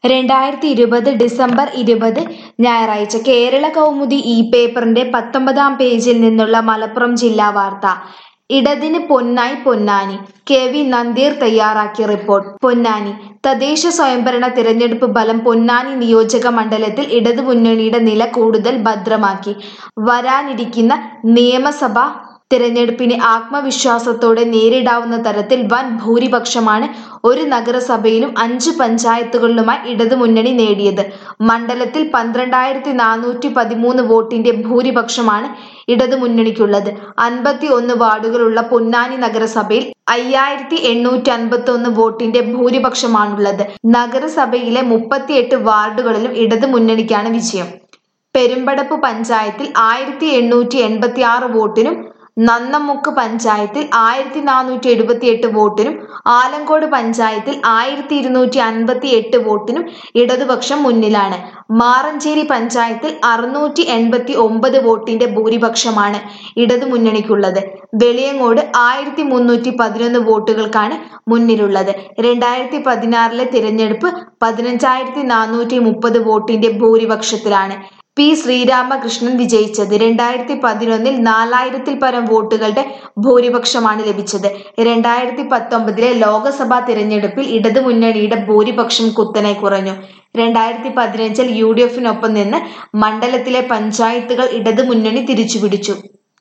രണ്ടായിരത്തി ഇരുപത് ഡിസംബർ ഇരുപത് ഞായറാഴ്ച കേരള കൗമുദി ഈ പേപ്പറിന്റെ പത്തൊമ്പതാം പേജിൽ നിന്നുള്ള മലപ്പുറം ജില്ലാ വാർത്ത ഇടതിന് പൊന്നായി പൊന്നാനി കെ വി നന്ദീർ തയ്യാറാക്കിയ റിപ്പോർട്ട് പൊന്നാനി തദ്ദേശ സ്വയംഭരണ തിരഞ്ഞെടുപ്പ് ഫലം പൊന്നാനി നിയോജക മണ്ഡലത്തിൽ ഇടതു മുന്നണിയുടെ നില കൂടുതൽ ഭദ്രമാക്കി വരാനിരിക്കുന്ന നിയമസഭാ തിരഞ്ഞെടുപ്പിനെ ആത്മവിശ്വാസത്തോടെ നേരിടാവുന്ന തരത്തിൽ വൻ ഭൂരിപക്ഷമാണ് ഒരു നഗരസഭയിലും അഞ്ച് പഞ്ചായത്തുകളിലുമായി ഇടതുമുന്നണി നേടിയത് മണ്ഡലത്തിൽ പന്ത്രണ്ടായിരത്തി നാനൂറ്റി പതിമൂന്ന് വോട്ടിന്റെ ഭൂരിപക്ഷമാണ് ഇടതുമുന്നണിക്കുള്ളത് അൻപത്തി ഒന്ന് വാർഡുകളുള്ള പൊന്നാനി നഗരസഭയിൽ അയ്യായിരത്തി എണ്ണൂറ്റി അൻപത്തി ഒന്ന് വോട്ടിന്റെ ഭൂരിപക്ഷമാണുള്ളത് നഗരസഭയിലെ മുപ്പത്തിയെട്ട് വാർഡുകളിലും ഇടതുമുന്നണിക്കാണ് വിജയം പെരുമ്പടപ്പ് പഞ്ചായത്തിൽ ആയിരത്തി എണ്ണൂറ്റി എൺപത്തി ആറ് വോട്ടിനും നന്നമുക്ക് പഞ്ചായത്തിൽ ആയിരത്തി നാനൂറ്റി എഴുപത്തി എട്ട് വോട്ടിനും ആലങ്കോട് പഞ്ചായത്തിൽ ആയിരത്തി ഇരുന്നൂറ്റി അൻപത്തി എട്ട് വോട്ടിനും ഇടതുപക്ഷം മുന്നിലാണ് മാറഞ്ചേരി പഞ്ചായത്തിൽ അറുന്നൂറ്റി എൺപത്തി ഒമ്പത് വോട്ടിന്റെ ഭൂരിപക്ഷമാണ് ഇടതുമുന്നണിക്കുള്ളത് വെളിയങ്ങോട് ആയിരത്തി മുന്നൂറ്റി പതിനൊന്ന് വോട്ടുകൾക്കാണ് മുന്നിലുള്ളത് രണ്ടായിരത്തി പതിനാറിലെ തിരഞ്ഞെടുപ്പ് പതിനഞ്ചായിരത്തി നാനൂറ്റി മുപ്പത് വോട്ടിന്റെ ഭൂരിപക്ഷത്തിലാണ് പി ശ്രീരാമകൃഷ്ണൻ വിജയിച്ചത് രണ്ടായിരത്തി പതിനൊന്നിൽ നാലായിരത്തിൽ പരം വോട്ടുകളുടെ ഭൂരിപക്ഷമാണ് ലഭിച്ചത് രണ്ടായിരത്തി പത്തൊമ്പതിലെ ലോക്സഭാ തിരഞ്ഞെടുപ്പിൽ ഇടതുമുന്നണിയുടെ ഭൂരിപക്ഷം കുത്തനെ കുറഞ്ഞു രണ്ടായിരത്തി പതിനഞ്ചിൽ യു ഡി എഫിനൊപ്പം നിന്ന് മണ്ഡലത്തിലെ പഞ്ചായത്തുകൾ ഇടതുമുന്നണി തിരിച്ചുപിടിച്ചു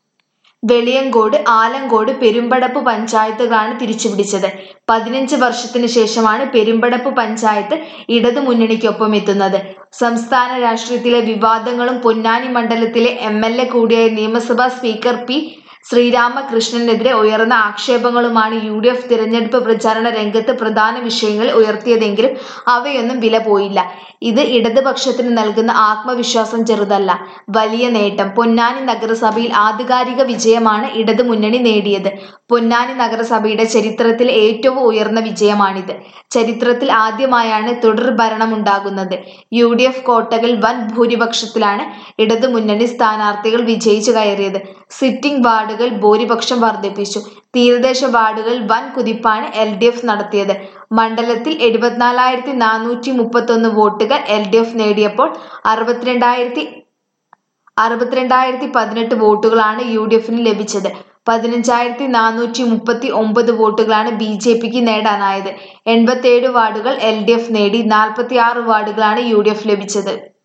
വെളിയങ്കോട് ആലങ്കോട് പെരുമ്പടപ്പ് പഞ്ചായത്തുകളാണ് തിരിച്ചുപിടിച്ചത് പതിനഞ്ച് വർഷത്തിന് ശേഷമാണ് പെരുമ്പടപ്പ് പഞ്ചായത്ത് ഇടതുമുന്നണിക്കൊപ്പം എത്തുന്നത് സംസ്ഥാന രാഷ്ട്രീയത്തിലെ വിവാദങ്ങളും പൊന്നാനി മണ്ഡലത്തിലെ എം എൽ എ കൂടിയായ നിയമസഭാ സ്പീക്കർ പി ശ്രീരാമകൃഷ്ണനെതിരെ ഉയർന്ന ആക്ഷേപങ്ങളുമാണ് യു ഡി എഫ് തിരഞ്ഞെടുപ്പ് പ്രചാരണ രംഗത്ത് പ്രധാന വിഷയങ്ങൾ ഉയർത്തിയതെങ്കിലും അവയൊന്നും വില പോയില്ല ഇത് ഇടതുപക്ഷത്തിന് നൽകുന്ന ആത്മവിശ്വാസം ചെറുതല്ല വലിയ നേട്ടം പൊന്നാനി നഗരസഭയിൽ ആധികാരിക വിജയമാണ് ഇടതുമുന്നണി നേടിയത് പൊന്നാനി നഗരസഭയുടെ ചരിത്രത്തിലെ ഏറ്റവും ഉയർന്ന വിജയമാണിത് ചരിത്രത്തിൽ ആദ്യമായാണ് തുടർ ഭരണമുണ്ടാകുന്നത് യു ഡി എഫ് കോട്ടകൾ വൻ ഭൂരിപക്ഷത്തിലാണ് ഇടതുമുന്നണി സ്ഥാനാർത്ഥികൾ വിജയിച്ചു കയറിയത് സിറ്റിംഗ് വാർഡുകൾ ഭൂരിപക്ഷം വർദ്ധിപ്പിച്ചു തീരദേശ വാർഡുകൾ വൻ കുതിപ്പാണ് എൽ ഡി എഫ് നടത്തിയത് മണ്ഡലത്തിൽ എഴുപത്തിനാലായിരത്തി നാനൂറ്റി മുപ്പത്തൊന്ന് വോട്ടുകൾ എൽ ഡി എഫ് നേടിയപ്പോൾ അറുപത്തിരണ്ടായിരത്തി അറുപത്തിരണ്ടായിരത്തി പതിനെട്ട് വോട്ടുകളാണ് യു ഡി എഫിന് ലഭിച്ചത് പതിനഞ്ചായിരത്തി നാനൂറ്റി മുപ്പത്തി ഒമ്പത് വോട്ടുകളാണ് ബി ജെ പിക്ക് നേടാനായത് എൺപത്തിയേഴ് വാർഡുകൾ എൽ ഡി എഫ് നേടി നാൽപ്പത്തി ആറ് വാർഡുകളാണ് യു ഡി എഫ് ലഭിച്ചത്